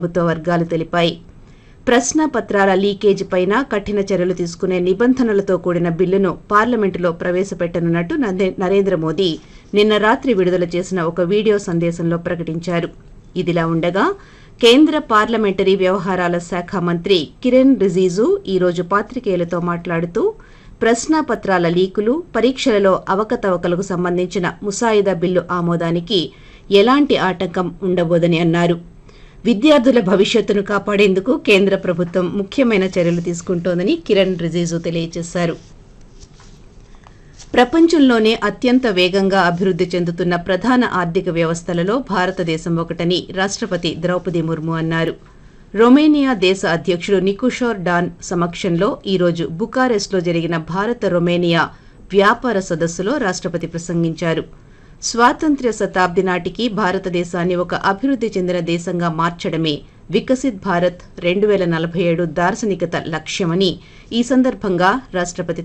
ప్రభుత్వ వర్గాలు తెలిపాయి ప్రశ్నాపత్రాల లీకేజీ పైన కఠిన చర్యలు తీసుకునే నిబంధనలతో కూడిన బిల్లును పార్లమెంటులో ప్రవేశపెట్టనున్నట్టు నందే- నరేంద్ర మోదీ నిన్న రాత్రి విడుదల చేసిన ఒక వీడియో సందేశంలో ప్రకటించారు ఇదిలా ఉండగా కేంద్ర పార్లమెంటరీ వ్యవహారాల శాఖ మంత్రి కిరణ్ రిజిజు ఈరోజు పాత్రికేయులతో మాట్లాడుతూ ప్రశ్నాపత్రాల లీకులు పరీక్షలలో అవకతవకలకు సంబంధించిన ముసాయిదా బిల్లు ఆమోదానికి ఎలాంటి ఆటంకం ఉండబోదని అన్నారు విద్యార్థుల భవిష్యత్తును కాపాడేందుకు కేంద్ర ప్రభుత్వం ముఖ్యమైన చర్యలు తీసుకుంటోందని కిరణ్ రిజిజు తెలియజేశారు ప్రపంచంలోనే అత్యంత వేగంగా అభివృద్ధి చెందుతున్న ప్రధాన ఆర్థిక వ్యవస్థలలో భారతదేశం ఒకటని రాష్ట్రపతి ద్రౌపది ముర్ము అన్నారు రొమేనియా దేశ అధ్యక్షుడు నికుషోర్ డాన్ సమక్షంలో ఈరోజు బుకారెస్ట్లో జరిగిన భారత రొమేనియా వ్యాపార సదస్సులో రాష్ట్రపతి ప్రసంగించారు స్వాతంత్ర్య శతాబ్ది నాటికి భారతదేశాన్ని ఒక అభివృద్ధి చెందిన దేశంగా మార్చడమే వికసిత్ భారత్ రెండు వేల నలభై ఏడు దార్శనికత లక్ష్యమని ఈ సందర్భంగా రాష్ట్రపతి